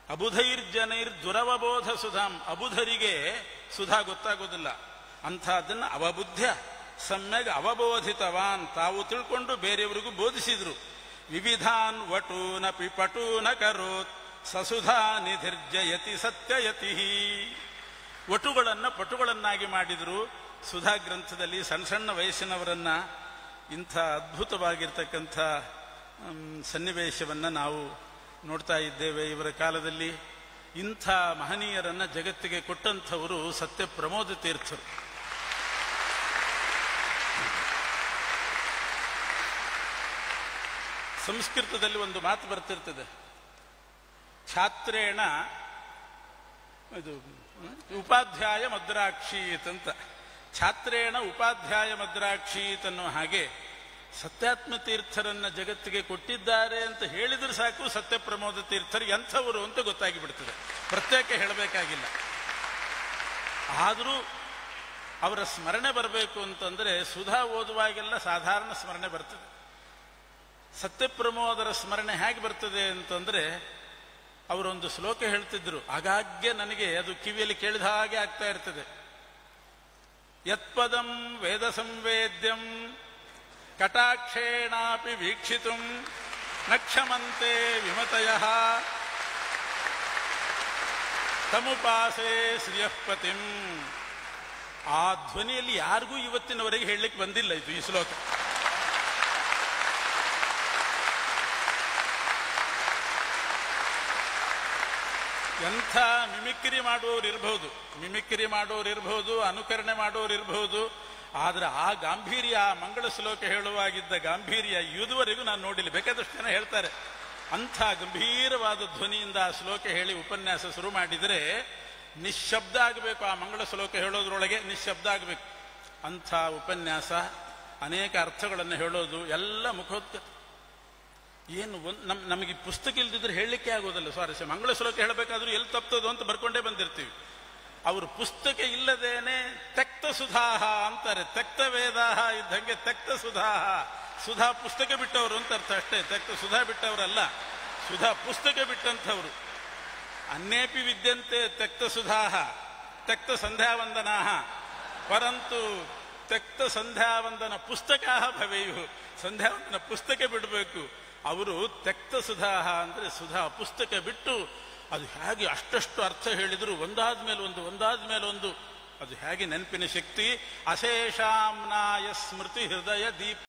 ಅಬುಧೈರ್ಜನೈರ್ ದುರವಬೋಧ ಸುಧಾಂ ಅಬುಧರಿಗೆ ಸುಧಾ ಗೊತ್ತಾಗೋದಿಲ್ಲ ಅಂಥದ್ದನ್ನು ಅವಬುದ್ಧ ಸಮ್ಯಗ್ ಅವಬೋಧಿತವಾನ್ ತಾವು ತಿಳ್ಕೊಂಡು ಬೇರೆಯವರಿಗೂ ಬೋಧಿಸಿದ್ರು ವಿವಿಧಾನ್ ವಟೂನ ಪಿಪಟೂನ ಕರೋತ್ ಸಸುಧಾ ನಿಧಿರ್ಜಯತಿ ಸತ್ಯಯತಿ ವಟುಗಳನ್ನ ಪಟುಗಳನ್ನಾಗಿ ಮಾಡಿದ್ರು ಸುಧಾ ಗ್ರಂಥದಲ್ಲಿ ಸಣ್ಣ ಸಣ್ಣ ವಯಸ್ಸಿನವರನ್ನ ಇಂಥ ಅದ್ಭುತವಾಗಿರ್ತಕ್ಕಂಥ ಮ್, ಸನ್ನಿವೇಶವನ್ನ ನಾವು ನೋಡ್ತಾ ಇದ್ದೇವೆ ಇವರ ಕಾಲದಲ್ಲಿ ಇಂಥ ಮಹನೀಯರನ್ನ ಜಗತ್ತಿಗೆ ಕೊಟ್ಟಂಥವರು ಸತ್ಯ ಪ್ರಮೋದ ತೀರ್ಥರು ಸಂಸ್ಕೃತದಲ್ಲಿ ಒಂದು ಮಾತು ಬರ್ತಿರ್ತದೆ ಛಾತ್ರೇಣ ಇದು ಹ್ಮ್, ಉಪಾಧ್ಯಾಯ ಮದ್ರಾಕ್ಷೀತ್ ಅಂತ ಛಾತ್ರೇಣ ಉಪಾಧ್ಯಾಯ ಮದ್ರಾಕ್ಷೀತ್ ಅನ್ನೋ ಹಾಗೆ ಸತ್ಯಾತ್ಮ ತೀರ್ಥರನ್ನ ಜಗತ್ತಿಗೆ ಕೊಟ್ಟಿದ್ದಾರೆ ಅಂತ ಹೇಳಿದ್ರೆ ಸಾಕು ಸತ್ಯ ಪ್ರಮೋದ ತೀರ್ಥರು ಎಂಥವರು ಅಂತ ಗೊತ್ತಾಗಿ ಬಿಡ್ತದೆ ಪ್ರತ್ಯೇಕ ಹೇಳಬೇಕಾಗಿಲ್ಲ ಆದರೂ ಅವರ ಸ್ಮರಣೆ ಬರಬೇಕು ಅಂತಂದ್ರೆ ಸುಧಾ ಓದುವಾಗೆಲ್ಲ ಸಾಧಾರಣ ಸ್ಮರಣೆ ಬರ್ತದೆ ಸತ್ಯಪ್ರಮೋದರ ಸ್ಮರಣೆ ಹೇಗೆ ಬರ್ತದೆ ಅಂತಂದ್ರೆ ಅವರೊಂದು ಶ್ಲೋಕ ಹೇಳ್ತಿದ್ರು ಆಗಾಗ್ಗೆ ನನಗೆ ಅದು ಕಿವಿಯಲ್ಲಿ ಕೇಳಿದ ಹಾಗೆ ಆಗ್ತಾ ಇರ್ತದೆ ಯತ್ಪದಂ ವೇದ ಸಂವೇದ್ಯಂ ಕಟಾಕ್ಷೇಣಾಪಿ ವೀಕ್ಷಿತು ನಕ್ಷಮಂತೆ ವಿಮತಯ ತಮುಪಾಸೆ ಶ್ರಿಯಃಪತಿಂ ಆ ಧ್ವನಿಯಲ್ಲಿ ಯಾರಿಗೂ ಇವತ್ತಿನವರೆಗೆ ಹೇಳಲಿಕ್ಕೆ ಬಂದಿಲ್ಲ ಇದು ಈ ಶ್ಲೋಕ ಎಂಥ ಮಿಮಿಕ್ರಿ ಮಾಡೋರು ಇರಬಹುದು ಮಿಮಿಕ್ರಿ ಮಾಡೋರು ಇರಬಹುದು ಅನುಕರಣೆ ಮಾಡೋರು ಇರಬಹುದು ಆದ್ರೆ ಆ ಗಾಂಭೀರ್ಯ ಆ ಮಂಗಳ ಶ್ಲೋಕ ಹೇಳುವಾಗಿದ್ದ ಗಾಂಭೀರ್ಯ ಇದುವರೆಗೂ ನಾನು ನೋಡಿಲ್ಲ ಬೇಕಾದಷ್ಟು ಜನ ಹೇಳ್ತಾರೆ ಅಂಥ ಗಂಭೀರವಾದ ಧ್ವನಿಯಿಂದ ಆ ಶ್ಲೋಕ ಹೇಳಿ ಉಪನ್ಯಾಸ ಶುರು ಮಾಡಿದರೆ ನಿಶ್ಶಬ್ದ ಆಗಬೇಕು ಆ ಮಂಗಳ ಶ್ಲೋಕ ಹೇಳೋದ್ರೊಳಗೆ ನಿಶ್ಶಬ್ದ ಆಗಬೇಕು ಅಂಥ ಉಪನ್ಯಾಸ ಅನೇಕ ಅರ್ಥಗಳನ್ನು ಹೇಳೋದು ಎಲ್ಲ ಮುಖೋದ್ಗತ ಏನು ಒಂದ್ ನಮ್ ನಮಗೆ ಈ ಪುಸ್ತಕ ಇಲ್ದಿದ್ರೆ ಹೇಳಲಿಕ್ಕೆ ಆಗೋದಿಲ್ಲ ಸ್ವಾರಸ್ಯ ಮಂಗಳ ಶ್ಲೋಕ ಹೇಳಬೇಕಾದ್ರೂ ಎಲ್ಲಿ ತಪ್ತದೋ ಅಂತ ಬರ್ಕೊಂಡೇ ಬಂದಿರ್ತೀವಿ ಅವರು ಪುಸ್ತಕ ಇಲ್ಲದೇನೆ ತೆಕ್ತ ಸುಧಾಹ ಅಂತಾರೆ ತೆಕ್ತ ವೇದಾಹ ಇದ್ದಂಗೆ ತೆಕ್ತ ಸುಧಾಹ ಸುಧಾ ಪುಸ್ತಕ ಬಿಟ್ಟವರು ಅಂತ ಅರ್ಥ ಅಷ್ಟೇ ತೆಕ್ತ ಸುಧಾ ಬಿಟ್ಟವರಲ್ಲ ಸುಧಾ ಪುಸ್ತಕ ಬಿಟ್ಟಂಥವ್ರು ಅನ್ಯೇಪಿ ವಿದ್ಯಂತೆ ತೆಕ್ತ ಸುಧಾಹ ತೆಕ್ತ ಸಂಧ್ಯಾವಂದನಾಹ ಪರಂತು ತೆಕ್ತ ಸಂಧ್ಯಾವಂದನ ಪುಸ್ತಕ ಭವೆಯು ಸಂಧ್ಯಾವಂದನ ಪುಸ್ತಕ ಬಿಡಬೇಕು ಅವರು ತೆಕ್ತ ಸುಧಾಹ ಅಂದ್ರೆ ಸುಧಾ ಪುಸ್ತಕ ಬಿಟ್ಟು ಅದು ಹೇಗೆ ಅಷ್ಟಷ್ಟು ಅರ್ಥ ಹೇಳಿದ್ರು ಒಂದಾದ ಮೇಲೆ ಒಂದು ಒಂದಾದ ಮೇಲೆ ಒಂದು ಅದು ಹೇಗೆ ನೆನಪಿನ ಶಕ್ತಿ ಅಶೇಷಾಂನಾಯ ಸ್ಮೃತಿ ಹೃದಯ ದೀಪ